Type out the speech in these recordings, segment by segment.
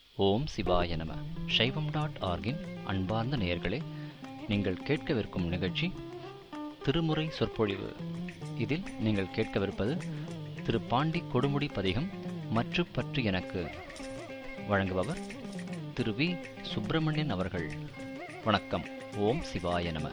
ஓம் சிவாய நம சைவம் டாட் ஆர்கின் அன்பார்ந்த நேயர்களே நீங்கள் கேட்கவிருக்கும் நிகழ்ச்சி திருமுறை சொற்பொழிவு இதில் நீங்கள் கேட்கவிருப்பது திரு பாண்டி கொடுமுடி பதிகம் மற்று பற்று எனக்கு வழங்குபவர் திரு வி சுப்பிரமணியன் அவர்கள் வணக்கம் ஓம் சிவாய நம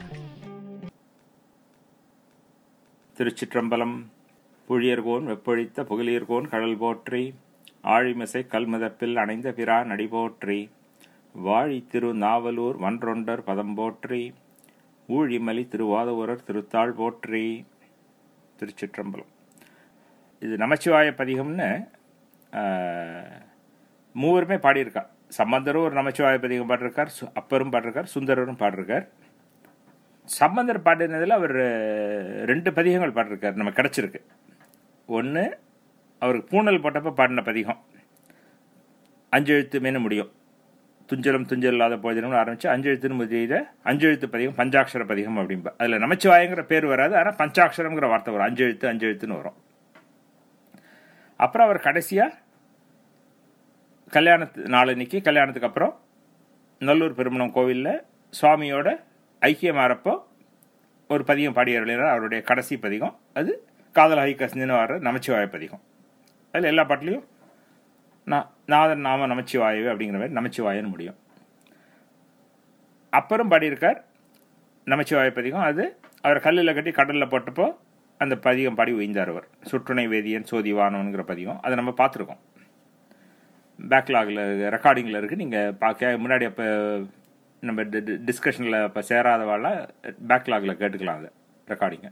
திருச்சிற்றம்பலம் புழியர்கோன் வெப்பொழித்த புகழியர்கோன் கடல் போற்றி ஆழிமிசை கல்முதப்பில் அணைந்த பிரான் அடி போற்றி வாழி திரு நாவலூர் வன்றொண்டர் பதம் போற்றி ஊழிமலி திருவாதவூரர் திருத்தாள் போற்றி திருச்சிற்றம்பலம் இது நமச்சிவாய பதிகம்னு ஆஹ், மூவருமே பாடியிருக்கா சம்பந்தரும் ஒரு நமச்சிவாய பதிகம் பாடிருக்கார் சு- அப்பரும் பாடிருக்கார் சுந்தரரும் பாடிருக்கார் சம்பந்தர் பாடினதில் அவர் அஹ், ரெண்டு பதிகங்கள் பாடிருக்கார் நம்ம கிடச்சிருக்கு ஒன்று அவருக்கு பூணல் போட்டப்ப பாடின பதிகம் அஞ்சு எழுத்து மேனு முடியும் துஞ்சலம் துஞ்சல் இல்லாத போதினம்னு ஆரம்பிச்சு அஞ்சு எழுத்துன்னு முடியுத அஞ்சு எழுத்து பதிகம் பஞ்சாட்சர பதிகம் அப்படிம்பா அதில் நமச்சிவாயங்கிற பேர் வராது ஆனால் பஞ்சாட்சரம்ங்கிற வார்த்தை வரும் அஞ்சு எழுத்து அஞ்சு எழுத்துன்னு வரும் அப்புறம் அவர் கடைசியாக கல்யாணத்து நாளன்னைக்கு கல்யாணத்துக்கு அப்புறம் நல்லூர் பெருமணம் கோவிலில் சுவாமியோட ஐக்கியமாகறப்போ ஒரு பதிகம் பாடியருளினார் அவருடைய கடைசி பதிகம் அது காதல் ஹைகஸ்ன்னு வர நமச்சிவாய பதிகம் அதில் எல்லா பாட்டிலையும் நான் நாதன் நாம நமச்சிவாயவே அப்படிங்கிற மாதிரி நமச்சிவாயன்னு முடியும் அப்புறம் பாடியிருக்கார் நமச்சிவாய பதிகம் அது அவர் கல்லில் கட்டி கடலில் போட்டப்போ அந்த பதிகம் பாடி உய்ந்தார் அவர் சுற்றுணை வேதியன் சோதிவானவனுங்கிற பதிகம் அதை நம்ம பார்த்துருக்கோம் பேக்லாகில் ரெக்கார்டிங்கில் இருக்குது நீங்கள் பார்க்க முன்னாடி அப்போ நம்ம டிஸ்கஷனில் இப்போ சேராதவாழ பேக்லாகில் கேட்டுக்கலாம் அதை ரெக்கார்டிங்கை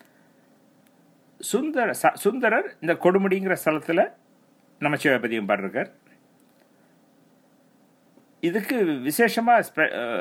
சுந்தர ச- சுந்தரர் இந்த கொடுமுடிங்கிற ஸ்தலத்தில் நமச்சிவாய பதிகம் பாடிருக்கார் இதுக்கு விசேஷமாக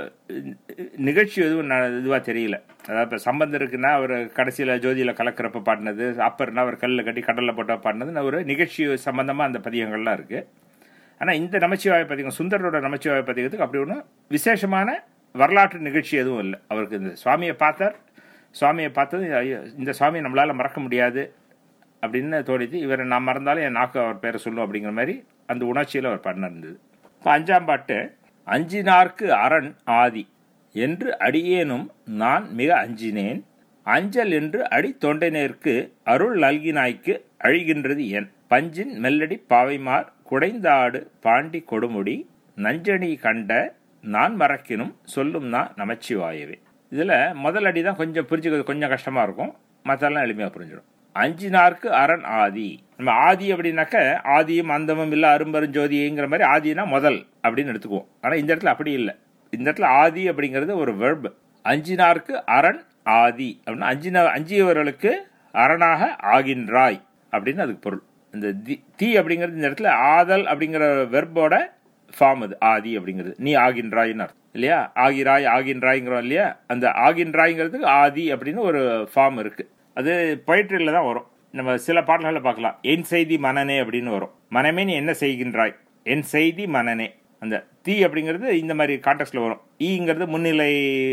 நிகழ்ச்சி எதுவும் இதுவாக தெரியல அதாவது இப்போ சம்பந்தம் இருக்குன்னா அவர் கடைசியில் ஜோதியில் கலக்கிறப்ப பாடினது அப்பர்னா அவர் கல்லில் கட்டி கடலில் போட்டால் பாடினதுன்னு ஒரு நிகழ்ச்சி சம்பந்தமாக அந்த பதிகங்கள்லாம் இருக்குது ஆனால் இந்த நமச்சிவாய பதிகம் சுந்தரரோட நமச்சிவாய பதிகத்துக்கு அப்படி ஒன்றும் விசேஷமான வரலாற்று நிகழ்ச்சி எதுவும் இல்லை அவருக்கு இந்த சுவாமியை பார்த்தார் சுவாமியை பார்த்தது ஐயோ, இந்த சுவாமியை நம்மளால் மறக்க முடியாது அப்படின்னு தோணித்து இவரை நான் மறந்தாலும் என் நாக்கு அவர் பேரை சொல்லும் அப்படிங்கிற மாதிரி அந்த உணர்ச்சியில் அவர் பண்ண இருந்தது இப்போ அஞ்சாம் பாட்டு அஞ்சினார்க்கு அரண் ஆதி என்று அடியேனும் நான் மிக அஞ்சினேன் அஞ்சல் என்று அடி தொண்டைனேற்கு அருள் நல்கினாய்க்கு அழிகின்றது என் பஞ்சின் மெல்லடி பாவைமார் குடைந்தாடு பாண்டி கொடுமுடி நஞ்சணி கண்ட நான் மறக்கினும் சொல்லும் நான் நமச்சிவாயவே இதில் முதல் அடி தான் கொஞ்சம் புரிஞ்சுக்கிறது கொஞ்சம் கஷ்டமாக இருக்கும் மற்றெல்லாம் எளிமையாக புரிஞ்சிடும் அஞ்சினார்க்கு அரண் ஆதி நம்ம ஆதி அப்படின்னாக்க ஆதியும் அந்தமும் இல்லை அரும்பெருஞ்சோதிங்கிற மாதிரி ஆதினா முதல் அப்படின்னு எடுத்துக்குவோம் ஆனால் இந்த இடத்துல அப்படி இல்லை இந்த இடத்துல ஆதி அப்படிங்கிறது ஒரு வெர்ப் அஞ்சினார்க்கு அரண் ஆதி அப்படின்னா அஞ்சின அஞ்சியவர்களுக்கு அரணாக ஆகின்றாய் அப்படின்னு அதுக்கு பொருள் இந்த தி- தீ அப்படிங்கிறது இந்த இடத்துல ஆதல் அப்படிங்கிற வெர்போட ஃபார்ம் அது ஆதி அப்படிங்கிறது நீ ஆகின்றாய்ன்னு அர்த்தம் இல்லையா ஆகிறாய் ஆகின்றாய்ங்கிறோம் இல்லையா அந்த ஆகின்றாய்ங்கிறதுக்கு ஆதி அப்படின்னு ஒரு ஃபார்ம் இருக்கு அது பொயிட்ரியில் தான் வரும் நம்ம சில பாடல்களில் பார்க்கலாம் என் செய்தி மனனே அப்படின்னு வரும் மனமே நீ என்ன செய்கின்றாய் என் செய்தி மனனே அந்த தீ அப்படிங்கிறது இந்த மாதிரி கான்டெக்ட்ல வரும் ஈங்கிறது முன்னிலை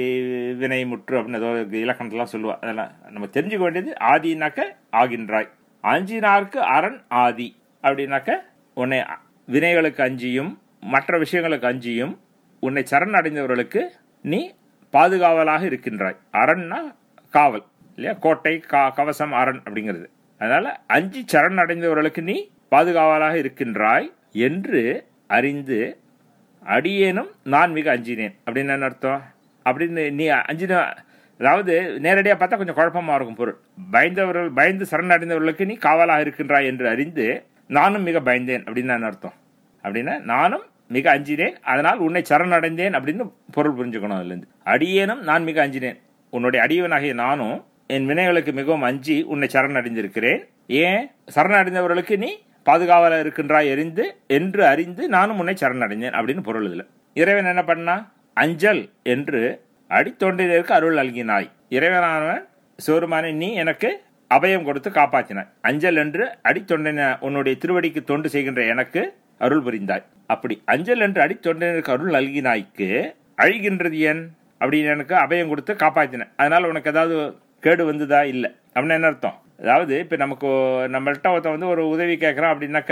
வினை முற்று அப்படின்னு ஏதோ இலக்கணத்தெல்லாம் சொல்லுவா அதெல்லாம் நம்ம தெரிஞ்சுக்க வேண்டியது ஆதினாக்க ஆகின்றாய் அஞ்சினார்க்கு அரண் ஆதி அப்படின்னாக்க உன்னை வினைகளுக்கு அஞ்சியும் மற்ற விஷயங்களுக்கு அஞ்சியும் உன்னை சரண் அடைந்தவர்களுக்கு நீ பாதுகாவலாக இருக்கின்றாய் அரண்னா காவல் இல்லையா கோட்டை கா கவசம் அரண் அப்படிங்கிறது அதனால அஞ்சி சரண் அடைந்தவர்களுக்கு நீ பாதுகாவலாக இருக்கின்றாய் என்று அறிந்து அடியேனும் நான் மிக அஞ்சினேன் அப்படின்னு என்ன அர்த்தம் அப்படின்னு நீ அஞ்சின அதாவது நேரடியாக பார்த்தா கொஞ்சம் குழப்பமா இருக்கும் பொருள் பயந்தவர்கள் பயந்து சரணடைந்தவர்களுக்கு நீ காவலாக இருக்கின்றாய் என்று அறிந்து நானும் மிக பயந்தேன் அப்படின்னு என்ன அர்த்தம் அப்படின்னா நானும் மிக அஞ்சினேன் அதனால் உன்னை சரணடைந்தேன் அப்படின்னு பொருள் புரிஞ்சுக்கணும் அதுலேருந்து அடியேனும் நான் மிக அஞ்சினேன் உன்னுடைய அடியவனாகிய நானும் என் வினைகளுக்கு மிகவும் அஞ்சி உன்னை சரணடைந்திருக்கிறேன் ஏன் சரணடைந்தவர்களுக்கு நீ பாதுகாவல இருக்கின்றாய் எரிந்து என்று அறிந்து நானும் உன்னை சரணடைந்தேன் அப்படின்னு பொருள் இதுல இறைவன் என்ன பண்ணா அஞ்சல் என்று அடித்தொண்டினருக்கு அருள் அல்கினாய் இறைவனானவன் சிவருமானே நீ எனக்கு அபயம் கொடுத்து காப்பாற்றினாய் அஞ்சல் என்று அடித்தொண்டின உன்னுடைய திருவடிக்கு தொண்டு செய்கின்ற எனக்கு அருள் புரிந்தாய் அப்படி அஞ்சல் என்று அடித்தொண்டினருக்கு அருள் அல்கினாய்க்கு அழிகின்றது ஏன் அப்படின்னு எனக்கு அபயம் கொடுத்து காப்பாற்றினேன் அதனால உனக்கு ஏதாவது கேடு வந்ததா இல்லை அப்படின்னு என்ன அர்த்தம் அதாவது இப்போ நமக்கு நம்மள்கிட்ட ஒருத்தன் வந்து ஒரு உதவி கேட்குறான் அப்படின்னாக்க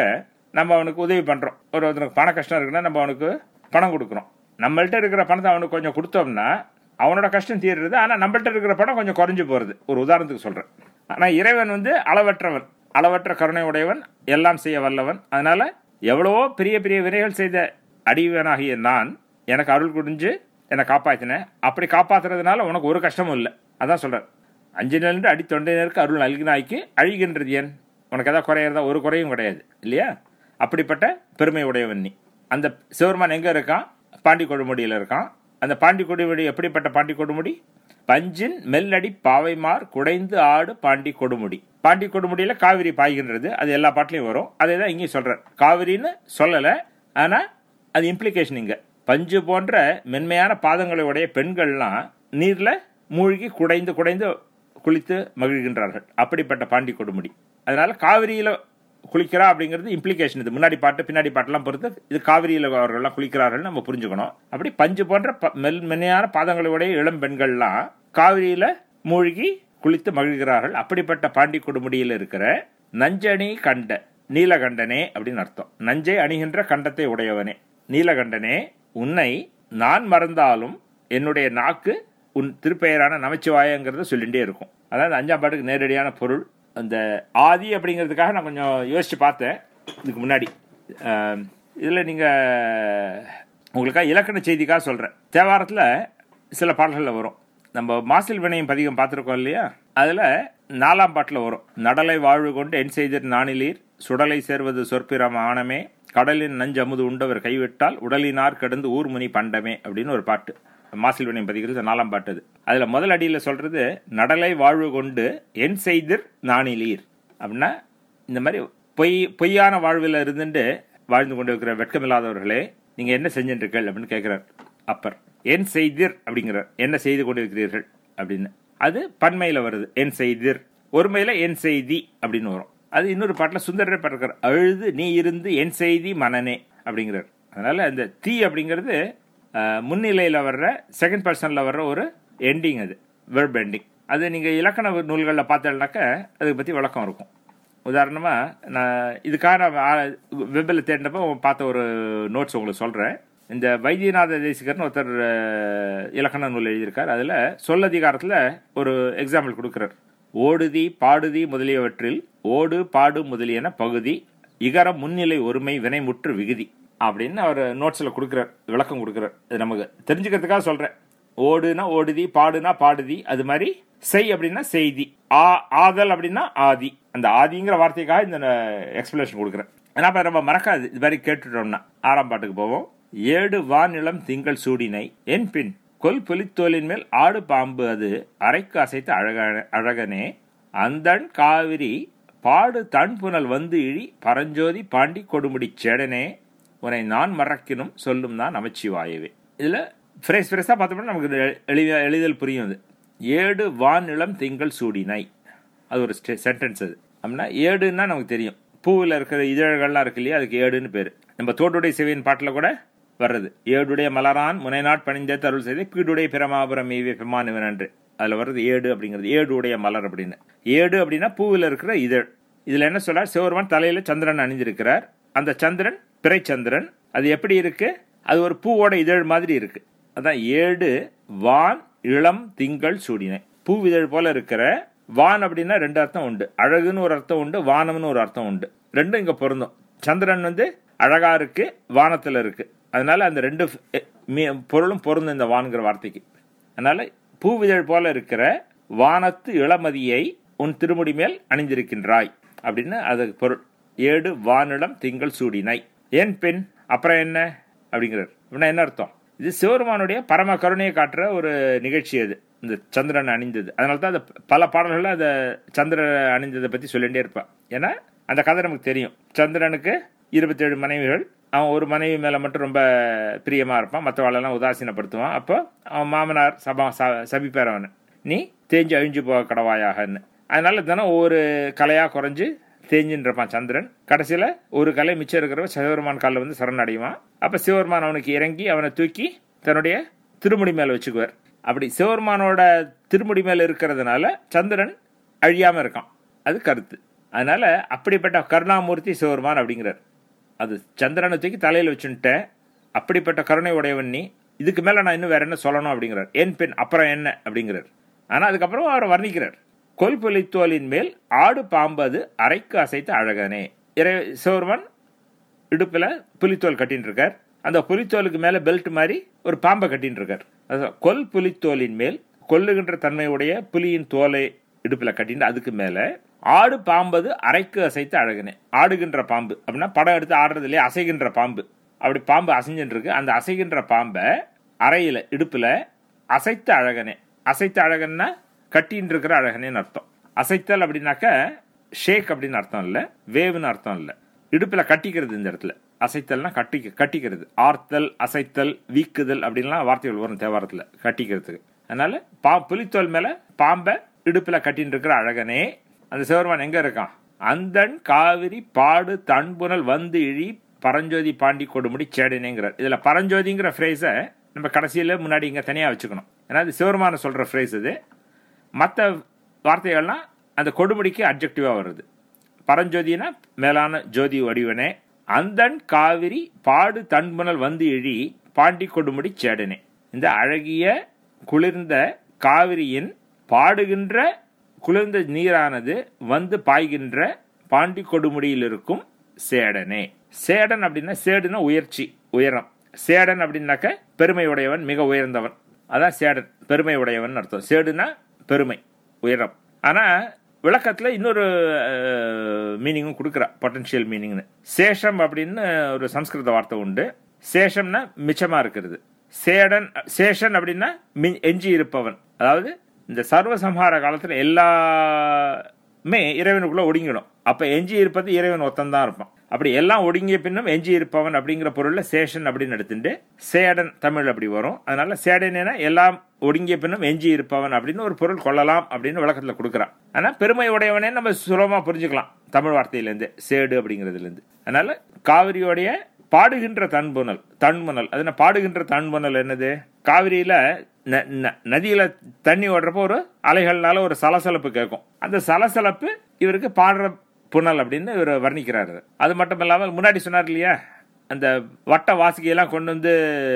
நம்ம அவனுக்கு உதவி பண்ணுறோம் ஒரு ஒருத்தனுக்கு பண கஷ்டம் இருக்குன்னா நம்ம அவனுக்கு பணம் கொடுக்குறோம் நம்மள்ட்ட இருக்கிற பணத்தை அவனுக்கு கொஞ்சம் கொடுத்தோம்னா அவனோட கஷ்டம் தீருறது ஆனால் நம்மள்ட்ட இருக்கிற பணம் கொஞ்சம் குறைஞ்சு போகிறது ஒரு உதாரணத்துக்கு சொல்கிறேன் ஆனால் இறைவன் வந்து அளவற்றவன் அளவற்ற கருணை உடையவன் எல்லாம் செய்ய வல்லவன் அதனால எவ்வளவோ பெரிய பெரிய வினைகள் செய்த அடிவனாகிய நான் எனக்கு அருள் குடிஞ்சு என்னை காப்பாற்றினேன் அப்படி காப்பாத்துறதுனால உனக்கு ஒரு கஷ்டமும் இல்லை அதான் சொல்கிறேன் அஞ்சு நின்று அடி தொண்டையினருக்கு அருள் நல்கினாய்க்கு அழிகின்றது ஏன் உனக்கு எதாவது குறையிறதா ஒரு குறையும் கிடையாது இல்லையா அப்படிப்பட்ட பெருமை உடையவன் நீ அந்த சிவருமான் எங்கே இருக்கான் பாண்டி கொடுமுடியில் இருக்கான் அந்த பாண்டி கொடுமுடி எப்படிப்பட்ட பாண்டி கொடுமுடி பஞ்சின் மெல்லடி பாவைமார் குடைந்து ஆடு பாண்டி கொடுமுடி பாண்டி கொடுமுடியில் காவிரி பாய்கின்றது அது எல்லா பாட்டிலையும் வரும் அதே தான் இங்கேயும் சொல்கிறார் காவிரின்னு சொல்லலை ஆனால் அது இம்ப்ளிகேஷன் இங்கே பஞ்சு போன்ற மென்மையான பாதங்களை உடைய பெண்கள்லாம் நீரில் மூழ்கி குடைந்து குடைந்து குளித்து மகிழ்கின்றார்கள் அப்படிப்பட்ட பாண்டி கொடுமுடி அதனால காவிரியில் குளிக்கிறா அப்படிங்கிறது இம்ப்ளிகேஷன் இது முன்னாடி பாட்டு பின்னாடி பாட்டெல்லாம் பொறுத்து இது காவிரியில் அவர்கள்லாம் குளிக்கிறார்கள் நம்ம புரிஞ்சுக்கணும் அப்படி பஞ்சு போன்ற ப- மெல் மென்மையான பாதங்களுடைய இளம் பெண்கள்லாம் காவிரியில் மூழ்கி குளித்து மகிழ்கிறார்கள் அப்படிப்பட்ட பாண்டி கொடுமுடியில் இருக்கிற நஞ்சணி கண்ட நீலகண்டனே அப்படின்னு அர்த்தம் நஞ்சை அணிகின்ற கண்டத்தை உடையவனே நீலகண்டனே உன்னை நான் மறந்தாலும் என்னுடைய நாக்கு உன் திருப்பெயரான நமச்சிவாயங்கிறத சொல்லிகிட்டே இருக்கும் அதாவது அஞ்சாம் பாட்டுக்கு நேரடியான பொருள் அந்த ஆதி அப்படிங்கிறதுக்காக நான் கொஞ்சம் யோசிச்சு பார்த்தேன் இதுக்கு முன்னாடி இதில் நீங்கள் உங்களுக்காக இலக்கண செய்திக்காக சொல்கிறேன் தேவாரத்தில் சில பாடல்களில் வரும் நம்ம மாசில் வினயம் பதிகம் பார்த்துருக்கோம் இல்லையா அதில் நாலாம் பாட்டில் வரும் நடலை வாழ்வு கொண்டு என் செய்தர் நானிலீர் சுடலை சேர்வது சொற்பிரம் ஆனமே கடலின் நஞ்சமுது உண்டவர் கைவிட்டால் உடலினார் கடந்து ஊர்முனி பண்டமே அப்படின்னு ஒரு பாட்டு மாசில் வினயம் பதிகிறது நாலாம் பாட்டு அது அதில் முதல் அடியில் சொல்கிறது நடலை வாழ்வு கொண்டு என் செய்திர் நானிலீர் அப்படின்னா இந்த மாதிரி பொய் பொய்யான வாழ்வில் இருந்துட்டு வாழ்ந்து கொண்டு இருக்கிற வெட்கமில்லாதவர்களே நீங்கள் என்ன செஞ்சுருக்கீர்கள் அப்படின்னு கேட்குறார் அப்பர் என் செய்திர் அப்படிங்கிறார் என்ன செய்து கொண்டிருக்கிறீர்கள் அப்படின்னு அது பன்மையில் வருது என் செய்திர் ஒருமையில் என் செய்தி அப்படின்னு வரும் அது இன்னொரு பாட்டில் சுந்தரரே பாட்டுக்கிறார் அழுது நீ இருந்து என் செய்தி மனனே அப்படிங்கிறார் அதனால அந்த தீ அப்படிங்கிறது அஹ், முன்னிலையில் வர்ற செகண்ட் பர்சனில் வர்ற ஒரு எண்டிங் அது வெர்ப் எண்டிங் அது நீங்கள் இலக்கண நூல்களில் பார்த்தேன்னாக்க அதை பற்றி விளக்கம் இருக்கும் உதாரணமாக நான் இதுக்காக நான் வெப்பில் தேடினப்போ பார்த்த ஒரு நோட்ஸ் உங்களுக்கு சொல்கிறேன் இந்த வைத்தியநாத தேசிகர்னு ஒருத்தர் அஹ், இலக்கண நூல் எழுதியிருக்கார் அதில் சொல்லதிகாரத்தில் ஒரு எக்ஸாம்பிள் கொடுக்குறார் ஓடுதி பாடுதி முதலியவற்றில் ஓடு பாடு முதலியன பகுதி இகரம் முன்னிலை ஒருமை வினைமுற்று விகுதி அப்படின்னு அவர் நோட்ஸில் கொடுக்குறார் விளக்கம் கொடுக்குறார் இது நமக்கு தெரிஞ்சுக்கிறதுக்காக சொல்கிறேன் ஓடுனா ஓடுதி பாடுனா பாடுதி அது மாதிரி செய் அப்படின்னா செய்தி ஆ ஆதல் அப்படின்னா ஆதி அந்த ஆதிங்கிற வார்த்தைக்காக இந்த எக்ஸ்பிளேஷன் கொடுக்குறேன் ஏன்னா இப்ப நம்ம மறக்காது இது மாதிரி கேட்டுட்டோம்னா ஆறாம் பாட்டுக்கு போவோம் ஏடு வானிலம் திங்கள் சூடினை என் பின் கொல் புலித்தோலின் மேல் ஆடு பாம்பு அது அரைக்கு அசைத்த அழக அழகனே அந்தன் காவிரி பாடு தன் புனல் வந்து இழி பரஞ்சோதி பாண்டி கொடுமுடி சேடனே உன்னை நான் மறக்கினும் சொல்லும் தான் நமச்சிவாயவே இதில் ஃப்ரேஸ் ஃப்ரெஷ்ஷாக பார்த்தோம்னா நமக்கு இது எளித எளிதில் புரியும் அது ஏடு வானிலம் திங்கள் சூடினை அது ஒரு சென்டென்ஸ் அது அப்படின்னா ஏடுன்னா நமக்கு தெரியும் பூவில் இருக்கிற இதழ்கள்லாம் இருக்கு இல்லையா அதுக்கு ஏடுன்னு பேர் நம்ம தோட்டுடைய சிவையின் பாட்டில் கூட வர்றது ஏடுடைய மலரான் முனைநாட் பணிந்த அருள் செய்து பீடுடைய பிரமாபுரம் ஈவே பெமானுவன் என்று அதில் வர்றது ஏடு அப்படிங்கிறது ஏடு உடைய மலர் அப்படின்னு ஏடு அப்படின்னா பூவில் இருக்கிற இதழ் இதில் என்ன சொல்றார் சிவருமான் தலையில் சந்திரன் அணிஞ்சிருக்கிறார் அந்த சந்திரன் பிறைச்சந்திரன் அது எப்படி இருக்கு அது ஒரு பூவோட இதழ் மாதிரி இருக்கு அதான் ஏடு வான் இளம் திங்கள் சூடினை பூவிதழ் போல இருக்கிற வான் அப்படின்னா ரெண்டு அர்த்தம் உண்டு அழகுன்னு ஒரு அர்த்தம் உண்டு வானம்னு ஒரு அர்த்தம் உண்டு ரெண்டும் இங்க பொருந்தும் சந்திரன் வந்து அழகா இருக்கு வானத்துல இருக்கு அதனால அந்த ரெண்டு எ- மீ- பொருளும் பொருந்தும் இந்த வான்கிற வார்த்தைக்கு அதனால பூவிதழ் போல இருக்கிற வானத்து இளமதியை உன் திருமுடி மேல் அணிந்திருக்கின்றாய் அப்படின்னு அதுக்கு பொருள் ஏடு வானிடம் திங்கள் சூடினை ஏன் பெண் அப்புறம் என்ன அப்படிங்கிறார் அப்படின்னா என்ன அர்த்தம் இது சிவருமானுடைய பரம கருணையை காட்டுற ஒரு நிகழ்ச்சி அது இந்த சந்திரன் அணிந்தது அதனால தான் அந்த பல பாடல்களில் அந்த சந்திரன் அணிந்ததை பற்றி சொல்லிகிட்டே இருப்பான் ஏன்னா அந்த கதை நமக்கு தெரியும் சந்திரனுக்கு இருபத்தேழு மனைவிகள் அவன் ஒரு மனைவி மேலே மட்டும் ரொம்ப பிரியமாக இருப்பான் மற்றவாளெல்லாம் உதாசீனப்படுத்துவான் அப்போ அவன் மாமனார் சபா ச- சபிப்பார் அவனை நீ தேஞ்சு அழிஞ்சு போக கடவாயாகன்னு அதனால தினம் ஒவ்வொரு கலையாக குறைஞ்சு தேஞ்சின்னு இருப்பான் சந்திரன் கடைசியில் ஒரு கலை மிச்சம் இருக்கிறவ சிவபெருமான் காலில் வந்து சரணடைவான் அப்போ சிவபெருமான் அவனுக்கு இறங்கி அவனை தூக்கி தன்னுடைய திருமுடி மேலே வச்சுக்குவார் அப்படி சிவபெருமானோட திருமுடி மேலே இருக்கிறதுனால சந்திரன் அழியாமல் இருக்கான் அது கருத்து அதனால அப்படிப்பட்ட கருணாமூர்த்தி சிவபெருமான் அப்படிங்கிறார் அது சந்திரனை தூக்கி தலையில் வச்சுட்ட அப்படிப்பட்ட கருணை உடையவன் நீ இதுக்கு மேல நான் இன்னும் வேற என்ன சொல்லணும் அப்படிங்கிறார் என் பெண் அப்புறம் என்ன அப்படிங்கிறார் ஆனா அதுக்கப்புறம் அவரை வர்ணிக்கிறார் கொல்புலித்தோலின் மேல் ஆடு பாம்பது அரைக்கு அசைத்த அழகனே இறை சிவருமன் இடுப்புல புலித்தோல் கட்டின்னு இருக்கார் அந்த புலித்தோலுக்கு மேல பெல்ட் மாதிரி ஒரு பாம்பை கட்டின்னு இருக்கார் அதான் கொல் புலித்தோலின் மேல் கொல்லுகின்ற தன்மையுடைய புலியின் தோலை இடுப்புல கட்டிட்டு அதுக்கு மேல ஆடு பாம்பது அரைக்கு அசைத்த அழகனே ஆடுகின்ற பாம்பு அப்படின்னா படம் எடுத்து ஆடுறது இல்லையா அசைகின்ற பாம்பு அப்படி பாம்பு அசைஞ்சுட்டு இருக்கு அந்த அசைகின்ற பாம்பை அறையில இடுப்புல அசைத்த அழகனே அசைத்த அழகன்னா கட்டின்னு இருக்கிற அழகனேன்னு அர்த்தம் அசைத்தல் அப்படின்னாக்க ஷேக் அப்படின்னு அர்த்தம் இல்ல வேவுன்னு அர்த்தம் இல்ல இடுப்புல கட்டிக்கிறது இந்த இடத்துல அசைத்தல்னா கட்டி கட்டிக்கிறது ஆர்த்தல் அசைத்தல் வீக்குதல் அப்படின்லாம் வார்த்தைகள் வரும் தேவாரத்துல கட்டிக்கிறதுக்கு அதனால பா புலித்தோல் மேல பாம்பை இடுப்புல கட்டின்னு இருக்கிற அழகனே அந்த சிவருமான் எங்க இருக்கான் அந்தன் காவிரி பாடு தன்புணல் வந்து இழி பரஞ்சோதி பாண்டி கொடுமுடி சேடனேங்கிறார் இதுல பரஞ்சோதிங்கிற ஃப்ரேஸை நம்ம கடைசியில முன்னாடி இங்க தனியா வச்சுக்கணும் ஏன்னா இது சிவருமான சொல்ற ஃப்ரேஸ் இது மற்ற வார்த்தைகள்லாம் அந்த கொடுமுடிக்கு அப்ஜெக்டிவா வருது பரஞ்சோதினா மேலான ஜோதி வடிவனே அந்தன் காவிரி பாடு தன்புணல் வந்து இழி பாண்டி கொடுமுடி சேடனே இந்த அழகிய குளிர்ந்த காவிரியின் பாடுகின்ற குளிர்ந்த நீரானது வந்து பாய்கின்ற பாண்டி கொடுமுடியில் இருக்கும் சேடனே சேடன் அப்படின்னா சேடுனா உயர்ச்சி உயரம் சேடன் அப்படின்னாக்க பெருமை உடையவன் மிக உயர்ந்தவன் அதான் சேடன் பெருமை உடையவன் அர்த்தம் சேடுனா பெருமை உயரம் ஆனா விளக்கத்துல இன்னொரு மீனிங்கும் கொடுக்குறா பொட்டன்ஷியல் மீனிங்னு சேஷம் அப்படின்னு ஒரு சம்ஸ்கிருத வார்த்தை உண்டு சேஷம்னா மிச்சமா இருக்கிறது சேடன் சேஷன் அப்படின்னா மி- எஞ்சி இருப்பவன் அதாவது இந்த சர்வசம்ஹார காலத்துல எல்லாமே இறைவனுக்குள்ள ஒடுங்கிடும் அப்ப எஞ்சி இருப்பது இறைவன் ஒத்தன் தான் இருப்பான் அப்படி எல்லாம் ஒடுங்கிய பின்னும் எஞ்சி இருப்பவன் அப்படிங்கிற பொருள்ல சேஷன் அப்படின்னு எடுத்துட்டு சேடன் தமிழ் அப்படி வரும் அதனால சேடனா எல்லாம் ஒடுங்கிய பின்னும் எஞ்சி இருப்பவன் அப்படின்னு ஒரு பொருள் கொள்ளலாம் அப்படின்னு விளக்கத்துல கொடுக்குறான் ஆனா பெருமை உடையவனே நம்ம சுலபமா புரிஞ்சுக்கலாம் தமிழ் வார்த்தையிலேருந்து சேடு அப்படிங்கிறதுல இருந்து அதனால காவிரியோடைய பாடுகின்ற தன்புணல் தன்முனல் அது என்ன பாடுகின்ற தன்முனல் என்னது காவிரியில ந- ந- நதியில தண்ணி ஓடுறப்போ ஒரு அலைகள்னால ஒரு சலசலப்பு கேட்கும் அந்த சலசலப்பு இவருக்கு பாடுற புனல் அப்படின்னு இவர் வர்ணிக்கிறாரு அது மட்டும் இல்லாமல் முன்னாடி சொன்னார் இல்லையா அந்த வட்ட வாசிகையெல்லாம் கொண்டு வந்து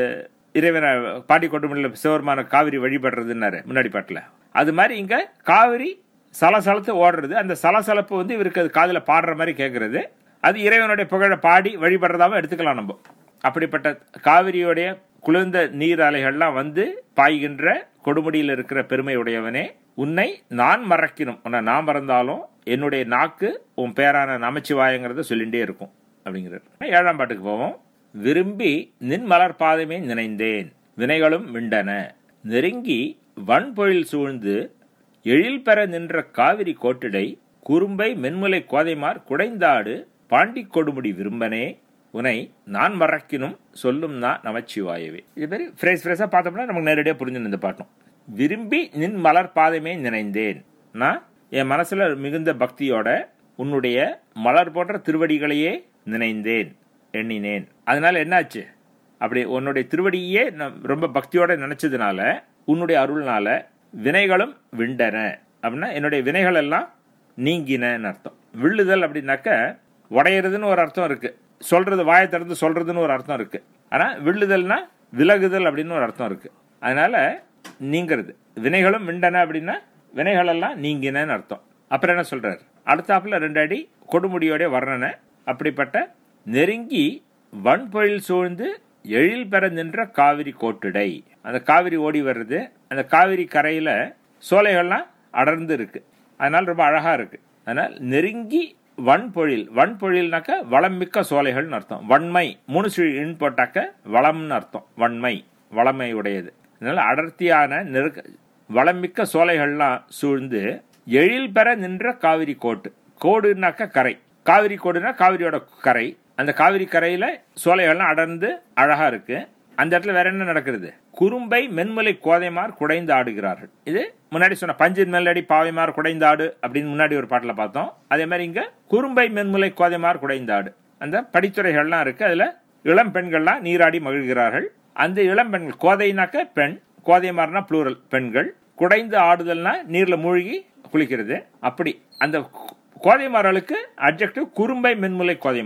இறைவனை பாடி கொண்டு முடியல சிவருமான காவிரி வழிபடுறதுன்னாரு முன்னாடி பாட்டுல அது மாதிரி இங்க காவிரி சலசலத்து ஓடுறது அந்த சலசலப்பு வந்து இவருக்கு அது காதுல பாடுற மாதிரி கேட்கறது அது இறைவனுடைய புகழை பாடி வழிபடுறதாவும் எடுத்துக்கலாம் நம்ம அப்படிப்பட்ட காவிரியோடைய குளிர்ந்த நீர் அலைகள்லாம் வந்து பாய்கின்ற கொடுமுடியில் இருக்கிற பெருமை உடையவனே உன்னை நான் மறக்கணும் உன்னை நான் மறந்தாலும் என்னுடைய நாக்கு உன் பேரான நமச்சிவாயங்கிறத சொல்லிட்டே இருக்கும் அப்படிங்கிறார் ஏழாம் பாட்டுக்கு போவோம் விரும்பி நின் மலர் பாதமே நினைந்தேன் வினைகளும் விண்டன நெருங்கி வன்பொழில் சூழ்ந்து எழில் பெற நின்ற காவிரி கோட்டிடை குறும்பை மென்முலை கோதைமார் குடைந்தாடு பாண்டி கொடுமுடி விரும்பனே உனை நான் மறக்கினும் சொல்லும் நான் நமச்சிவாயவே இது மாதிரி ஃப்ரேஸ் ஃப்ரேஸாக பார்த்தோம்னா நமக்கு நேரடியாக புரிஞ்சு இந்த பாட்டும் விரும்பி நின் மலர் பாதமே நினைந்தேன் நான் என் மனசுல மிகுந்த பக்தியோட உன்னுடைய மலர் போன்ற திருவடிகளையே நினைந்தேன் எண்ணினேன் அதனால என்னாச்சு அப்படி உன்னுடைய திருவடியே நான் ரொம்ப பக்தியோட நினைச்சதுனால உன்னுடைய அருள்னால வினைகளும் விண்டன அப்படின்னா என்னுடைய வினைகள் எல்லாம் நீங்கினன்னு அர்த்தம் விழுதல் அப்படின்னாக்க உடையிறதுன்னு ஒரு அர்த்தம் இருக்கு சொல்றது வாயை திறந்து சொல்றதுன்னு ஒரு அர்த்தம் இருக்கு ஆனா விழுதல்னா விலகுதல் அப்படின்னு ஒரு அர்த்தம் இருக்கு அதனால நீங்கிறது வினைகளும் விண்டன அப்படின்னா வினைகள் எல்லாம் நீங்கினன்னு அர்த்தம் அப்புறம் என்ன சொல்றாரு அடுத்தாப்புல ரெண்டு அடி கொடுமுடியோட வர்ணனை அப்படிப்பட்ட நெருங்கி வன்பொழில் சூழ்ந்து எழில் பெற நின்ற காவிரி கோட்டுடை அந்த காவிரி ஓடி வர்றது அந்த காவிரி கரையில சோலைகள்லாம் அடர்ந்து இருக்கு அதனால ரொம்ப அழகா இருக்கு அதனால் நெருங்கி வன்பொழில் வன்பொழில்னாக்க வளம் மிக்க சோலைகள்னு அர்த்தம் வன்மை மூணு இன் போட்டாக்க வளம்னு அர்த்தம் வன்மை வளமை உடையது அதனால அடர்த்தியான நெருக்க வளமிக்க சோலைகள்லாம் சூழ்ந்து எழில் பெற நின்ற காவிரி கோட்டு கோடுனாக்க கரை காவிரி கோடுனா காவிரியோட கரை அந்த காவிரி கரையில சோலைகள்லாம் அடர்ந்து அழகா இருக்கு அந்த இடத்துல வேற என்ன நடக்கிறது குறும்பை மென்முலை கோதைமார் குடைந்து ஆடுகிறார்கள் இது முன்னாடி சொன்ன பஞ்சின் மெல்லடி பாவைமார் குடைந்தாடு அப்படின்னு முன்னாடி ஒரு பாட்டுல பார்த்தோம் அதே மாதிரி இங்க குறும்பை மென்முலை கோதைமார் குடைந்தாடு அந்த படித்துறைகள்லாம் இருக்கு அதுல இளம் பெண்கள்லாம் நீராடி மகிழ்கிறார்கள் அந்த இளம் பெண்கள் கோதைனாக்க பெண் கோதைமார்னா ப்ளூரல் பெண்கள் குடைந்து ஆடுதல்னா நீர்ல மூழ்கி குளிக்கிறது அப்படி அந்த கோதைமார்களுக்கு அப்ஜெக்டிவ் குறும்பை மென்முலை கோதைமார்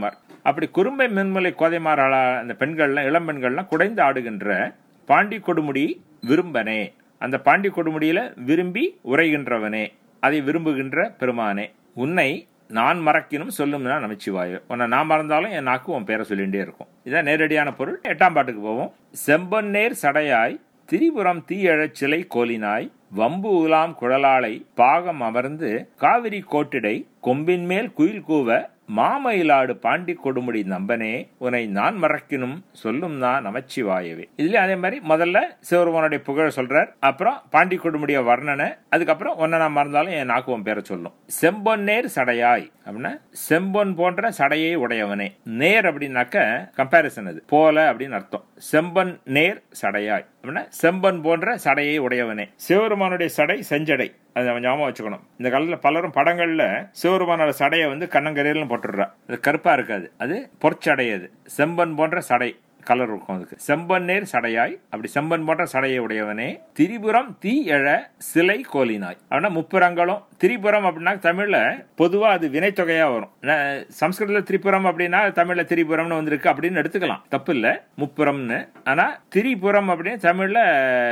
அப்படி குறும்பை மென்மலை கோதைமாராளா அந்த பெண்கள்லாம் இளம் பெண்கள்லாம் குடைந்து ஆடுகின்ற பாண்டி கொடுமுடி விரும்பனே அந்த பாண்டி கொடுமுடியில விரும்பி உரைகின்றவனே அதை விரும்புகின்ற பெருமானே உன்னை நான் மறக்கினும் சொல்லும்னா நமச்சிவாயு உன்னை நான் மறந்தாலும் என் நாக்கு உன் பேரை சொல்லிகிட்டே இருக்கும் இதான் நேரடியான பொருள் எட்டாம் பாட்டுக்கு போவோம் செம்பொன்னேர் சடையாய் திரிபுரம் தீயழச் சிலை கோலினாய் வம்பு உலாம் குழலாளை பாகம் அமர்ந்து காவிரி கோட்டிடை கொம்பின் மேல் குயில் கூவ மாமயிலாடு பாண்டி கொடுமுடி நம்பனே உன்னை நான் மறக்கினும் சொல்லும் தான் நமச்சிவாயவே இதுல அதே மாதிரி முதல்ல சிவருமனுடைய புகழ சொல்றார் அப்புறம் பாண்டி கொடுமுடிய வர்ணனை அதுக்கப்புறம் ஒன்ன நான் மறந்தாலும் என் நாக்கு உன் பேரை சொல்லும் செம்பொன்னேர் சடையாய் அப்படின்னா செம்பொன் போன்ற சடையை உடையவனே நேர் அப்படின்னாக்க கம்பாரிசன் அது போல அப்படின்னு அர்த்தம் செம்பன் நேர் சடையாய் அப்படின்னா செம்பன் போன்ற சடையை உடையவனே சிவருமானுடைய சடை செஞ்சடை அதை நம்ம ஞாபகம் வச்சுக்கணும் இந்த காலத்துல பலரும் படங்கள்ல சிவருமானோட சடையை வந்து கண்ணங்கரையிலும் போட்டுடுறா அது கருப்பா இருக்காது அது பொற்சடை அது செம்பன் போன்ற சடை கலர் இருக்கும் அதுக்கு செம்பன் நேர் சடையாய் அப்படி செம்பன் போன்ற சடையை உடையவனே திரிபுரம் தீ எழ சிலை கோலினாய் அப்படின்னா முப்புறங்களும் திரிபுரம் அப்படின்னா தமிழ்ல பொதுவா அது வினைத்தொகையா வரும் ந- சம்ஸ்கிருதத்துல திரிபுரம் அப்படின்னா தமிழ்ல திரிபுரம்னு வந்திருக்கு அப்படின்னு எடுத்துக்கலாம் தப்பு இல்ல முப்புறம்னு ஆனா திரிபுரம் அப்படின்னு தமிழ்ல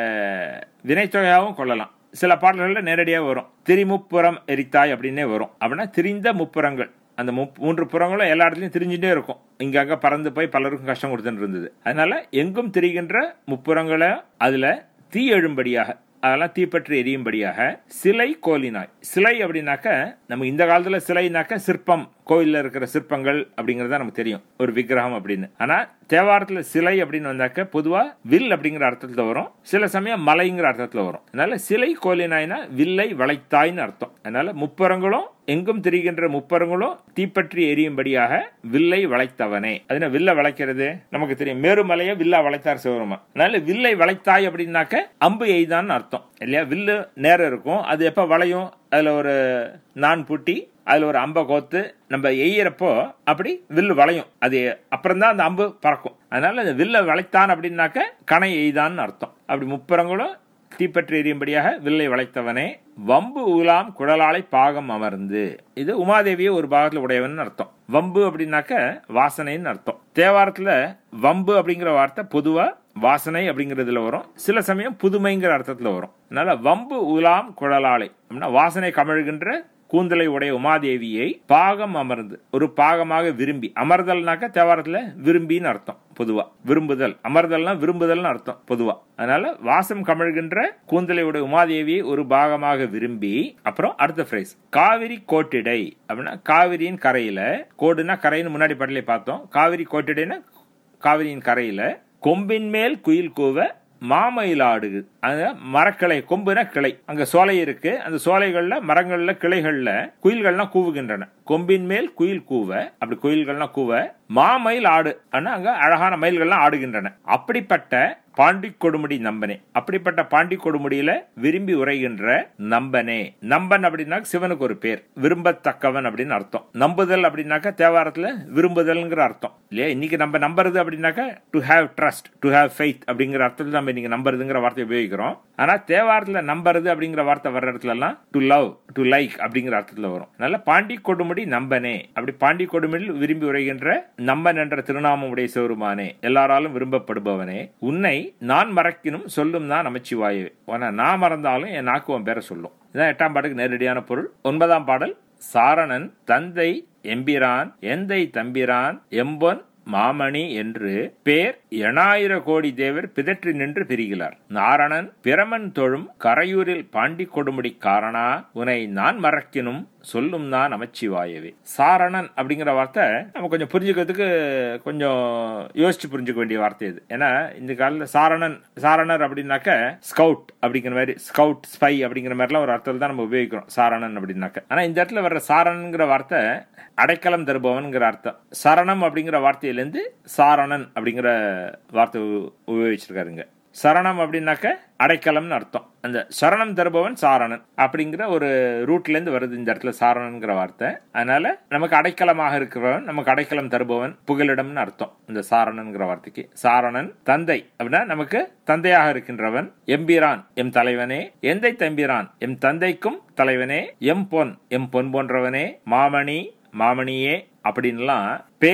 வினைத்தொகையாவும் கொள்ளலாம் சில பாடல்கள்ல நேரடியா வரும் திரிமுப்புறம் எரித்தாய் அப்படின்னே வரும் அப்படின்னா திரிந்த முப்புறங்கள் அந்த முப்- மூன்று புறங்களும் எல்லா இடத்துலயும் திரிஞ்சுட்டே இருக்கும் இங்க அங்க பறந்து போய் பலருக்கும் கஷ்டம் கொடுத்துட்டு இருந்தது அதனால எங்கும் திரிகின்ற முப்புறங்களை அதுல தீ எழும்படியாக அதெல்லாம் தீப்பற்றி எரியும்படியாக சிலை கோலினாய் சிலை அப்படின்னாக்க நம்ம இந்த காலத்துல சிலைனாக்க சிற்பம் கோயில்ல இருக்கிற சிற்பங்கள் அப்படிங்கறத நமக்கு தெரியும் ஒரு விக்கிரகம் அப்படின்னு ஆனா தேவாரத்துல சிலை அப்படின்னு வந்தாக்க பொதுவா வில் அப்படிங்கிற அர்த்தத்துல வரும் சில சமயம் மலைங்கிற அர்த்தத்துல வரும் அதனால சிலை கோலினாய்னா வில்லை வளைத்தாய்ன்னு அர்த்தம் அதனால முப்பரங்களும் எங்கும் திரிகின்ற முப்பரங்களும் தீப்பற்றி எரியும்படியாக வில்லை வளைத்தவனே அதுனா வில்ல வளைக்கிறது நமக்கு தெரியும் மேருமலையை வில்லா வளைத்தார் சிவருமா அதனால வில்லை வளைத்தாய் அப்படின்னாக்க அம்பு எய்தான்னு அர்த்தம் இல்லையா வில்லு நேரம் இருக்கும் அது எப்ப வளையும் அதுல ஒரு நான் பூட்டி அதுல ஒரு அம்பை கோத்து நம்ம எய்யறப்போ அப்படி வில்லு வளையும் அது அப்புறம் தான் அந்த அம்பு பறக்கும் அதனால அந்த வில்ல வளைத்தான் அப்படின்னாக்க கணை எய்தான்னு அர்த்தம் அப்படி முப்புறங்களும் தீப்பற்றி எரியும்படியாக வில்லை வளைத்தவனே வம்பு உலாம் குழலாளை பாகம் அமர்ந்து இது உமாதேவியை ஒரு பாகத்துல உடையவன் அர்த்தம் வம்பு அப்படின்னாக்க வாசனைன்னு அர்த்தம் தேவாரத்துல வம்பு அப்படிங்கிற வார்த்தை பொதுவா வாசனை அப்படிங்கறதுல வரும் சில சமயம் புதுமைங்கிற அர்த்தத்துல வரும் அதனால வம்பு உலாம் குழலாளை அப்படின்னா வாசனை கமழ்கின்ற கூந்தலை உடைய உமாதேவியை பாகம் அமர்ந்து ஒரு பாகமாக விரும்பி அமர்தல்னாக்க தேவாரத்துல விரும்பின்னு அர்த்தம் பொதுவா விரும்புதல் அமர்தல்னா விரும்புதல்னு அர்த்தம் பொதுவா அதனால வாசம் கமழ்கின்ற கூந்தலை உடைய உமாதேவியை ஒரு பாகமாக விரும்பி அப்புறம் அடுத்த பிரைஸ் காவிரி கோட்டிடை அப்படின்னா காவிரியின் கரையில கோடுனா கரைன்னு முன்னாடி பாட்டிலே பார்த்தோம் காவிரி கோட்டிடைன்னா காவிரியின் கரையில கொம்பின் மேல் குயில் கூவ மாமயிலாடு அந்த மரக்கிளை கொம்புனா கிளை அங்க சோலை இருக்கு அந்த சோலைகள்ல மரங்கள்ல கிளைகள்ல குயில்கள்லாம் கூவுகின்றன கொம்பின் மேல் குயில் கூவ அப்படி குயில்கள்லாம் கூவ மாமயில் ஆடு ஆனா அங்க அழகான மயில்கள்லாம் ஆடுகின்றன அப்படிப்பட்ட பாண்டி கொடுமுடி நம்பனே அப்படிப்பட்ட பாண்டி கொடுமுடியில விரும்பி உரைகின்ற நம்பனே நம்பன் அப்படின்னா சிவனுக்கு ஒரு பேர் விரும்பத்தக்கவன் அப்படின்னு அர்த்தம் நம்புதல் அப்படின்னாக்க தேவாரத்துல விரும்புதல்ங்கிற அர்த்தம் இல்லையா இன்னைக்கு நம்ம நம்புறது அப்படின்னாக்க to have trust to have faith அப்படிங்கிற அர்த்தத்தில் நம்ம இன்னைக்கு நம்புறதுங்கிற வார்த்தையை உபயோகிக்கிறோம் ஆனா தேவாரத்துல நம்புறது அப்படிங்கிற வார்த்தை வர்ற இடத்துல எல்லாம் டு லவ் டு லைக் அப்படிங்கிற அர்த்தத்துல வரும் அதனால பாண்டி கொடுமுடி நம்பனே அப்படி பாண்டி கொடுமுடியில் விரும்பி உரைகின்ற நம்பன் என்ற திருநாமம் உடைய சிவருமானே எல்லாராலும் விரும்பப்படுபவனே உன்னை நான் மறக்கினும் சொல்லும் தான் நமச்சிவாயே உன நான் மறந்தாலும் என் நாக்கு உன் பேரை சொல்லும் இதான் எட்டாம் பாட்டுக்கு நேரடியான பொருள் ஒன்பதாம் பாடல் சாரணன் தந்தை எம்பிரான் எந்தை தம்பிரான் எம்பொன் மாமணி என்று பேர் எணாயிர கோடி தேவர் பிதற்றி நின்று பிரிகிறார் நாரணன் பிரமன் தொழும் கரையூரில் பாண்டி கொடுமுடி காரணா உனை நான் மறக்கினும் சொல்லும் தான் நமச்சிவாயவே சாரணன் அப்படிங்கிற வார்த்தை நம்ம கொஞ்சம் புரிஞ்சுக்கிறதுக்கு கொஞ்சம் யோசிச்சு புரிஞ்சுக்க வேண்டிய வார்த்தை இது ஏன்னா இந்த காலத்துல சாரணன் சாரணர் அப்படின்னாக்க ஸ்கவுட் அப்படிங்கிற மாதிரி ஸ்கவுட் ஸ்பை அப்படிங்கிற மாதிரிலாம் ஒரு அர்த்தத்தில் தான் நம்ம உபயோகிக்கிறோம் சாரணன் அப்படின்னாக்க ஆனா இந்த இடத்துல வர்ற சாரணன்ங்கிற வார்த்தை அடைக்கலம் தருபவன்கிற அர்த்தம் சரணம் அப்படிங்கிற வார்த்தையிலேருந்து சாரணன் அப்படிங்கிற வார்த்தை உ- உபயோகிச்சிருக்காருங்க சரணம் அப்படின்னாக்க அடைக்கலம்னு அர்த்தம் அந்த சரணம் தருபவன் சாரணன் அப்படிங்கிற ஒரு ரூட்ல இருந்து வருது இந்த இடத்துல சாரணன்கிற வார்த்தை அதனால நமக்கு அடைக்கலமாக இருக்கிறவன் நமக்கு அடைக்கலம் தருபவன் புகலிடம்னு அர்த்தம் இந்த சாரணன்கிற வார்த்தைக்கு சாரணன் தந்தை அப்படின்னா நமக்கு தந்தையாக இருக்கின்றவன் எம்பிரான் எம் தலைவனே எந்தை தம்பிரான் எம் தந்தைக்கும் தலைவனே எம் பொன் எம் பொன் போன்றவனே மாமணி மாமணியே அப்படின்லாம் பேர்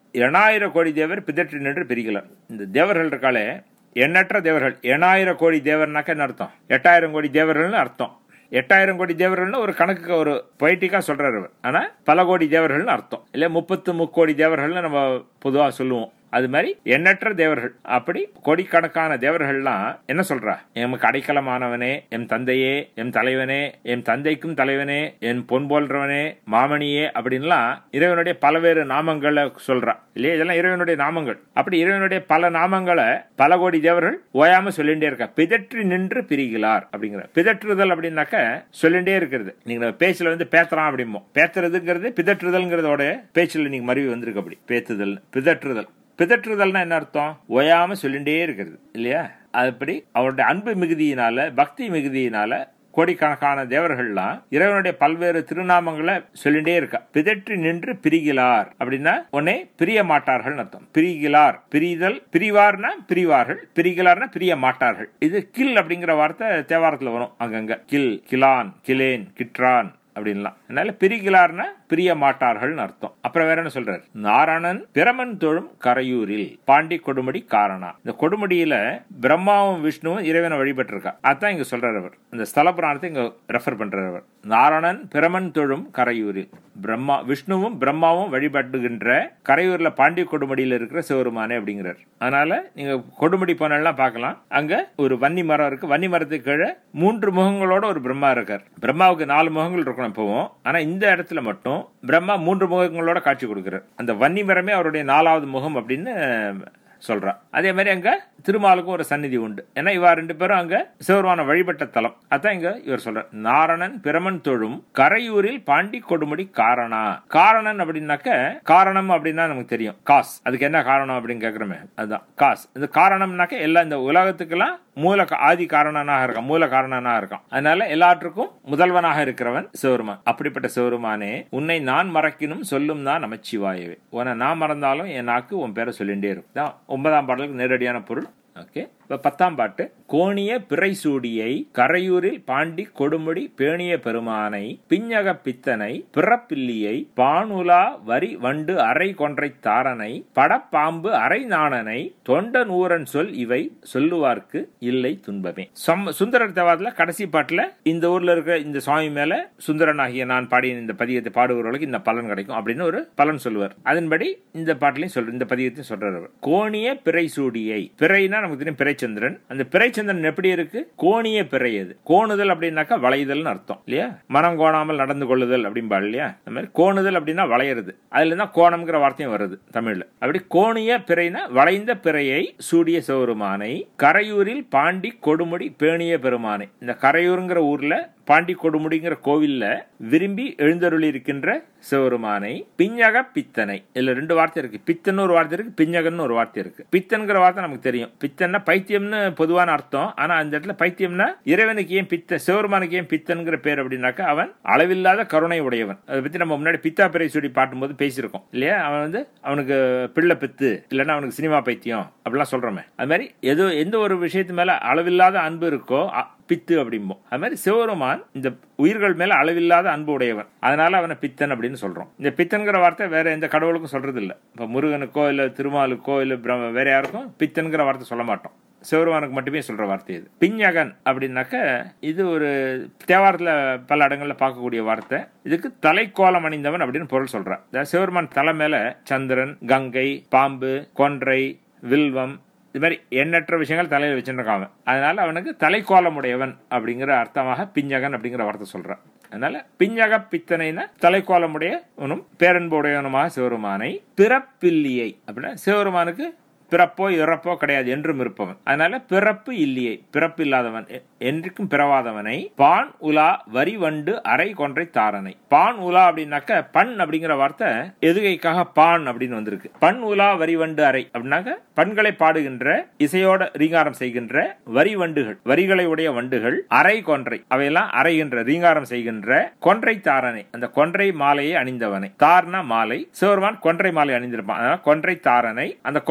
எண்ணாயிரம் கோடி தேவர் பிதற்றி நின்று பிரிக்கலாம் இந்த தேவர்கள் இருக்காளே எண்ணற்ற தேவர்கள் எண்ணாயிரம் கோடி தேவர்னாக்க என்ன அர்த்தம் எட்டாயிரம் கோடி தேவர்கள்னு அர்த்தம் எட்டாயிரம் கோடி தேவர்கள்னு ஒரு கணக்கு ஒரு பொய்டிக்கா சொல்றாரு அவர் ஆனா பல கோடி தேவர்கள்னு அர்த்தம் இல்ல முப்பத்து முக்கோடி தேவர்கள்னு நம்ம பொதுவா சொல்லுவோம் அது மாதிரி எண்ணற்ற தேவர்கள் அப்படி கோடிக்கணக்கான தேவர்கள்லாம் என்ன சொல்றா எமக்கு அடைக்கலமானவனே என் தந்தையே என் தலைவனே என் தந்தைக்கும் தலைவனே என் பொன் போன்றவனே மாமணியே அப்படின்லாம் இறைவனுடைய பல்வேறு நாமங்களை சொல்றா இல்லையா இதெல்லாம் இறைவனுடைய நாமங்கள் அப்படி இறைவனுடைய பல நாமங்களை பல கோடி தேவர்கள் ஓயாம சொல்லிட்டே இருக்கா பிதற்றி நின்று பிரிகிறார் அப்படிங்கிற பிதற்றுதல் அப்படின்னாக்க சொல்லிட்டே இருக்கிறது நீங்க பேச்சுல வந்து பேத்துறான் அப்படிம்போம் பேத்துறதுங்கிறது பிதற்றுதல்ங்கிறதோட பேச்சுல நீங்க மருவி வந்திருக்கு அப்படி பேத்துதல் பிதற்றுதல் பிதற்றுதல்னா என்ன அர்த்தம் ஓயாம சொல்லிட்டே இருக்கிறது இல்லையா அப்படி அவருடைய அன்பு மிகுதியினால பக்தி மிகுதியினால கோடிக்கணக்கான தேவர்கள்லாம் இறைவனுடைய பல்வேறு திருநாமங்களை சொல்லிட்டே இருக்கா பிதற்றி நின்று பிரிகிலார் அப்படின்னா உன்னை பிரிய மாட்டார்கள் அர்த்தம் பிரிகிலார் பிரிதல் பிரிவார்னா பிரிவார்கள் பிரிகிலார்னா பிரிய மாட்டார்கள் இது கில் அப்படிங்கிற வார்த்தை தேவாரத்துல வரும் அங்கங்க கில் கிலான் கிலேன் கிட்ரான் அப்படின்லாம் அதனால பிரிகிலார்னா பிரிய மாட்டார்கள்னு அர்த்தம் அப்புறம் வேற என்ன சொல்றாரு நாராயணன் பிரமன் தொழும் கரையூரில் பாண்டி கொடுமுடி காரணா இந்த கொடுமுடியில பிரம்மாவும் விஷ்ணுவும் இறைவனை வழிபட்டு இருக்கா அதான் இங்க சொல்றாரு அவர் இந்த ஸ்தல புராணத்தை இங்க ரெஃபர் பண்றாரு அவர் நாராயணன் பிரமன் தொழும் கரையூரில் பிரம்மா விஷ்ணுவும் பிரம்மாவும் வழிபட்டுகின்ற கரையூர்ல பாண்டி கொடுமுடியில இருக்கிற சிவருமானே அப்படிங்கிறார் அதனால நீங்க கொடுமுடி போனெல்லாம் பார்க்கலாம் அங்க ஒரு வன்னி மரம் இருக்கு வன்னி மரத்துக்கு கீழே மூன்று முகங்களோட ஒரு பிரம்மா இருக்கார் பிரம்மாவுக்கு நாலு முகங்கள் இருக்கணும் இப்பவும் ஆனா இந்த இடத்துல மட்டும் பிரம்மா மூன்று முகங்களோட காட்சி கொடுக்கிறார் அந்த வன்னி மரமே அவருடைய நாலாவது முகம் அப்படின்னு சொல்றா அதே மாதிரி அங்க திருமாலுக்கும் ஒரு சந்நிதி உண்டு ஏன்னா இவா ரெண்டு பேரும் அங்க சிவருமான வழிபட்ட தலம் அதான் இங்க இவர் சொல்ற நாரணன் பிரமன் தொழும் கரையூரில் பாண்டி கொடுமுடி காரணா காரணன் அப்படின்னாக்க காரணம் அப்படின்னா நமக்கு தெரியும் காஸ் அதுக்கு என்ன காரணம் அப்படின்னு கேக்குறோமே அதுதான் காஸ் இந்த காரணம்னாக்க எல்லாம் இந்த உலகத்துக்கெல்லாம் மூல ஆதி காரணனாக இருக்கான் மூல காரணனாக இருக்கான் அதனால எல்லாற்றுக்கும் முதல்வனாக இருக்கிறவன் சிவருமான் அப்படிப்பட்ட சிவருமானே உன்னை நான் மறக்கினும் சொல்லும் தான் நமச்சிவாயவே உன்னை நான் மறந்தாலும் என் நாக்கு உன் பேரை சொல்லிட்டே இருக்கும் தான் ஒன்பதாம் பாடலுக்கு நேரடியான பொருள் ஓகே இப்ப பத்தாம் பாட்டு கோணிய பிறை சூடியை கரையூரில் பாண்டி கொடுமுடி பேணிய பெருமானை பிஞ்சக பித்தனை பிறப்பில்லியை பானுலா வரி வண்டு அரை கொன்றை தாரனை படப்பாம்பு அரை நாணனை தொண்ட நூரன் சொல் இவை சொல்லுவார்க்கு இல்லை துன்பமே சுந்தரர் தேவாரத்துல கடைசி பாட்டுல இந்த ஊர்ல இருக்க இந்த சுவாமி மேல சுந்தரன் ஆகிய நான் பாடிய இந்த பதியத்தை பாடுபவர்களுக்கு இந்த பலன் கிடைக்கும் அப்படின்னு ஒரு பலன் சொல்லுவார் அதன்படி இந்த பாட்டிலையும் சொல்ற இந்த பதியத்தையும் சொல்றாரு அவர் கோணிய பிறை சூடியை பிறைனா நமக்கு தெரியும் பிறைச்சந்திரன் அந்த பிறைச்சந்திரன் எப்படி இருக்கு கோணிய பிறை அது கோணுதல் அப்படின்னாக்கா வளைதல்னு அர்த்தம் இல்லையா மனம் கோணாமல் நடந்து கொள்ளுதல் அப்படின்பா இல்லையா அந்த மாதிரி கோணுதல் அப்படின்னா வளையிறது அதுல தான் கோணம்ங்கிற வார்த்தையும் வருது தமிழ்ல அப்படி கோணிய பிறைனா வளைந்த பிறையை சூடிய சிவருமானை கரையூரில் பாண்டி கொடுமுடி பேணிய பெருமானை இந்த கரையூருங்கிற ஊர்ல பாண்டி கொடுமுடிங்கிற கோவில்ல விரும்பி எழுந்தருளி இருக்கின்ற சிவருமானை பிஞ்சக பித்தனை இதுல ரெண்டு வார்த்தை இருக்கு பித்தன் ஒரு வார்த்தை இருக்கு பிஞ்சகன்னு ஒரு வார்த்தை இருக்கு பித்தன்கிற வார்த்தை நமக்கு தெரியும் பித்தன்னா பைத்தியம்னு பொதுவான அர்த்தம் ஆனா அந்த இடத்துல பைத்தியம்னா இறைவனுக்கு ஏன் பித்த சிவருமானுக்கு ஏன் பித்தன்கிற பேர் அப்படின்னாக்கா அவன் அளவில்லாத கருணை உடையவன் அதை பத்தி நம்ம முன்னாடி பித்தா பிறை சுடி பாட்டும்போது பேசியிருக்கோம் இல்லையா அவன் வந்து அவனுக்கு பிள்ளை பித்து இல்லைன்னா அவனுக்கு சினிமா பைத்தியம் அப்படிலாம் சொல்றோமே அது மாதிரி எதோ எந்த ஒரு விஷயத்து மேல அளவில்லாத அன்பு இருக்கோ பித்து அப்படிம்போம் அது மாதிரி சிவருமான் இந்த உயிர்கள் மேல அளவில்லாத அன்பு உடையவன் அதனால அவனை பித்தன் அப்படின்னு சொல்றோம் இந்த பித்தன்கிற வார்த்தை வேற எந்த கடவுளுக்கும் சொல்றது இல்ல இப்ப முருகனுக்கோ இல்ல திருமாலுக்கோ இல்ல வேற யாருக்கும் பித்தன்கிற வார்த்தை சொல்ல மாட்டோம் சிவருமானுக்கு மட்டுமே சொல்ற வார்த்தை இது பிஞ்சகன் அப்படின்னாக்க இது ஒரு தேவாரத்துல பல இடங்கள்ல பார்க்கக்கூடிய வார்த்தை இதுக்கு தலைக்கோலம் அணிந்தவன் அப்படின்னு பொருள் சொல்றான் சிவருமான் தலை மேல சந்திரன் கங்கை பாம்பு கொன்றை வில்வம் இது மாதிரி எண்ணற்ற விஷயங்கள் தலையில் வச்சுருக்கான் அதனால அவனுக்கு தலைக்கோலம் உடையவன் அப்படிங்கிற அர்த்தமாக பிஞ்சகன் அப்படிங்கிற வார்த்தை சொல்றான் அதனால பிஞ்சக பித்தனைனா தலைக்கோலமுடைய உனும் பேரன்பு உடையவனுமாக சிவருமானை பிறப்பில்லியை அப்படின்னா சிவருமானுக்கு பிறப்போ இறப்போ கிடையாது என்றும் இருப்பவன் அதனால பிறப்பு இல்லையே பிறப்பு இல்லாதவன் என்றைக்கும் பிறவாதவனை பான் உலா வரி வண்டு அரை கொன்றை தாரனை பான் உலா அப்படின்னாக்க பண் அப்படிங்கிற வார்த்தை எதுகைக்காக பான் அப்படின்னு வந்திருக்கு பண் உலா வரி வண்டு அறை அப்படின்னாக்க பண்களை பாடுகின்ற இசையோட ரீங்காரம் செய்கின்ற வரி வண்டுகள் வரிகளை உடைய வண்டுகள் அரை கொன்றை அவையெல்லாம் அறைகின்ற ரீங்காரம் செய்கின்ற கொன்றை தாரனை அந்த கொன்றை மாலையை அணிந்தவனை தார்னா மாலை சிவருமான் கொன்றை மாலை அணிந்திருப்பான் அதனால கொன்றை தாரனை அந்த கொன்றை எப்படி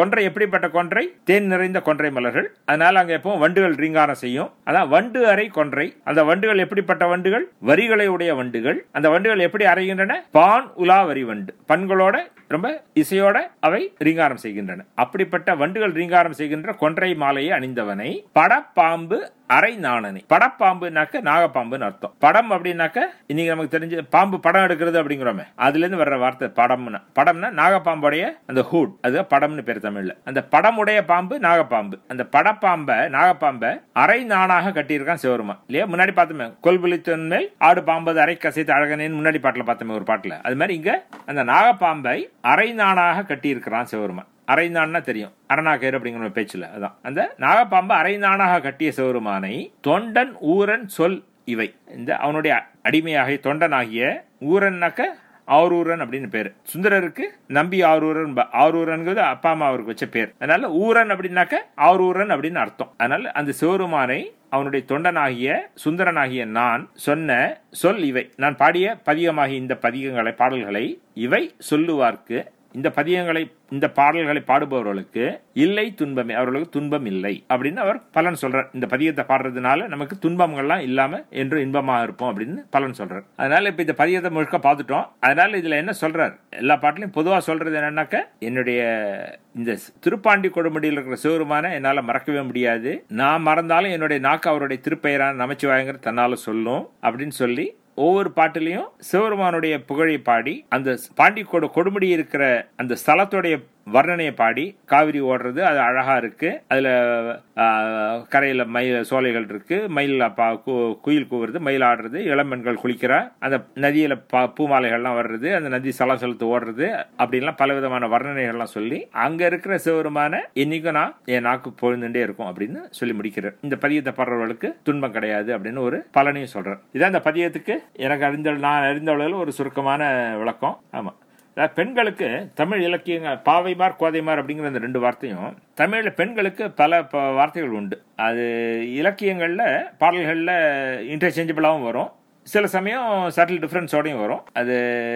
எப்படிப்பட்ட கொன்றை தேன் நிறைந்த கொன்றை மலர்கள் அதனால அங்க எப்பவும் வண்டுகள் ரீங்காரம் செய்யும் அதான் வண்டு அறை கொன்றை அந்த வண்டுகள் எப்படிப்பட்ட வண்டுகள் வரிகளை உடைய வண்டுகள் அந்த வண்டுகள் எப்படி அறைகின்றன பான் உலா வரி வண்டு பண்களோட ரொம்ப இசையோட அவை ரீங்காரம் செய்கின்றன அப்படிப்பட்ட வண்டுகள் ரீங்காரம் செய்கின்ற கொன்றை மாலையை அணிந்தவனை படப்பாம்பு அரை நாணனை படப்பாம்புனாக்க நாகப்பாம்புன்னு அர்த்தம் படம் அப்படின்னாக்க இன்னைக்கு நமக்கு தெரிஞ்ச பாம்பு படம் எடுக்கிறது அப்படிங்கிறோமே அதுல இருந்து வர்ற வார்த்தை படம்னா படம்னா நாகப்பாம்புடைய அந்த ஹூட் அது படம்னு பேர் தமிழ்ல அந்த படமுடைய பாம்பு நாகப்பாம்பு அந்த படப்பாம்பை நாகப்பாம்பை அரை நாணாக கட்டியிருக்கான் சிவருமான் இல்லையா முன்னாடி பார்த்தோமே கொல்புலித்தன் மேல் ஆடு பாம்பது அரை கசைத்து அழகனேன்னு முன்னாடி பாட்டுல பார்த்தோமே ஒரு பாட்டுல அது மாதிரி இங்க அந்த நாகப்பாம்பை அரை நாணாக கட்டியிருக்கிறான் சிவருமான் அரைநான்னா தெரியும் அரணாக்கயிறு அப்படிங்கிற ஒரு பேச்சுல அதான் அந்த நாகப்பாம்பு அரைநானாக கட்டிய சிவருமானை தொண்டன் ஊரன் சொல் இவை இந்த அவனுடைய அடிமையாகிய தொண்டனாகிய ஊரன்னாக்க ஆரூரன் அப்படின்னு பேரு சுந்தரருக்கு நம்பி ஆரூரன் ப- ஆரூரன்கிறது அப்பா அம்மா அவருக்கு வச்ச பேர் அதனால ஊரன் அப்படின்னாக்க ஆரூரன் அப்படின்னு அர்த்தம் அதனால அந்த சிவருமானை அவனுடைய தொண்டனாகிய சுந்தரனாகிய நான் சொன்ன சொல் இவை நான் பாடிய பதிகமாகிய இந்த பதிகங்களை பாடல்களை இவை சொல்லுவார்க்கு இந்த பதியங்களை இந்த பாடல்களை பாடுபவர்களுக்கு இல்லை துன்பமே அவர்களுக்கு துன்பம் இல்லை அப்படின்னு அவர் பலன் சொல்றார் இந்த பதியத்தை பாடுறதுனால நமக்கு துன்பங்கள்லாம் இல்லாம என்று இன்பமாக இருப்போம் அப்படின்னு பலன் சொல்றார் அதனால இப்ப இந்த பதியத்தை முழுக்க பார்த்துட்டோம் அதனால இதுல என்ன சொல்றார் எல்லா பாட்டிலையும் பொதுவா சொல்றது என்னன்னாக்க என்னுடைய இந்த திருப்பாண்டி கொடுமுடியில் இருக்கிற சிவருமான என்னால மறக்கவே முடியாது நான் மறந்தாலும் என்னுடைய நாக்கு அவருடைய திருப்பெயரான நமச்சிவாயங்கிற தன்னால சொல்லும் அப்படின்னு சொல்லி ஒவ்வொரு பாட்டிலையும் சிவருமானுடைய புகழை பாடி அந்த பாண்டி கொடு கொடுமுடி இருக்கிற அந்த ஸ்தலத்துடைய வர்ணனையை பாடி காவிரி ஓடுறது அது அழகா இருக்கு அதுல ஆ, கரையில மயில் சோலைகள் இருக்கு மயில் பா- கு- குயில் கூவுறது மயில் ஆடுறது இளம்பெண்கள் குளிக்கிறா அந்த நதியில பா- பூமாலைகள்லாம் வர்றது அந்த நதி சலசலத்து ஓடுறது அப்படின்லாம் பல விதமான வர்ணனைகள்லாம் சொல்லி அங்க இருக்கிற சிவருமான என்னைக்கும் நான் என் நாக்கு பொழுதுண்டே இருக்கும் அப்படின்னு சொல்லி முடிக்கிறார் இந்த பதியத்தை பாடுறவர்களுக்கு துன்பம் கிடையாது அப்படின்னு ஒரு பலனையும் சொல்றார் இதான் இந்த பதியத்துக்கு எனக்கு அறிந்த நான் அறிந்தவளவில் ஒரு சுருக்கமான விளக்கம் ஆமா அதாவது பெண்களுக்கு தமிழ் இலக்கியங்கள் பாவைமார் கோதைமார் அப்படிங்கிற அந்த ரெண்டு வார்த்தையும் தமிழ்ல பெண்களுக்கு பல ப- வார்த்தைகள் உண்டு அது இலக்கியங்கள்ல பாடல்கள்ல இன்டர்சேஞ்சபிளாகவும் வரும் சில சமயம் சட்டில் டிஃபரன்ஸோடையும் வரும் அது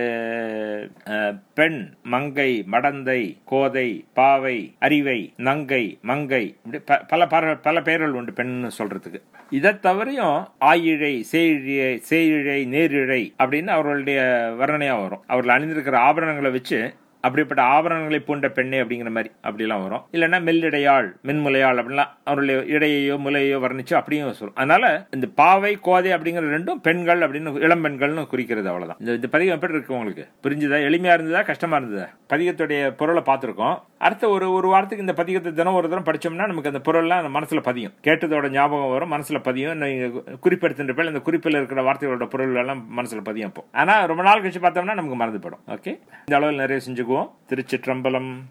அஹ், பெண் மங்கை மடந்தை கோதை பாவை அறிவை நங்கை மங்கை இப்படி ப- பல பர- பல பெயர்கள் உண்டு பெண் சொல்றதுக்கு இதை தவிரையும் ஆயிழை சேயிழை சேயிழை நேரிழை அப்படின்னு அவர்களுடைய வர்ணனையா வரும் அவர்கள் அணிந்திருக்கிற ஆபரணங்களை வச்சு அப்படிப்பட்ட ஆபரணங்களை பூண்ட பெண்ணே அப்படிங்கிற மாதிரி அப்படிலாம் வரும் இல்லைன்னா மெல்லிடையாள் மென்முலையாள் அப்படிலாம் அவருடைய இடையையோ முலையோ வர்ணிச்சு அப்படியும் சொல்லும் அதனால இந்த பாவை கோதை அப்படிங்கிற ரெண்டும் பெண்கள் அப்படின்னு இளம் பெண்கள்னு குறிக்கிறது அவ்வளவுதான் இந்த இந்த பதிகம் எப்படி இருக்கு உங்களுக்கு புரிஞ்சுதா எளிமையா இருந்ததா கஷ்டமா இருந்ததா பதிகத்துடைய பொருளை பார்த்திருக்கோம் அடுத்த ஒரு ஒரு வாரத்துக்கு இந்த பதிகத்தை தினம் ஒரு தரம் படிச்சோம்னா நமக்கு அந்த பொருள்லாம் அந்த மனசுல பதியும் கேட்டதோட ஞாபகம் வரும் மனசுல பதியும் நீங்க குறிப்பெடுத்துன்ற பேர் அந்த குறிப்பில் இருக்கிற வார்த்தைகளோட பொருள் எல்லாம் மனசுல பதியும் அப்போ ஆனா ரொம்ப நாள் கழிச்சு பார்த்தோம்னா நமக்கு மறந்து போயிடும் ஓகே இந்த அளவில் நிறைய செஞ்சுக்குவோம் திருச்சிற்றம்பலம்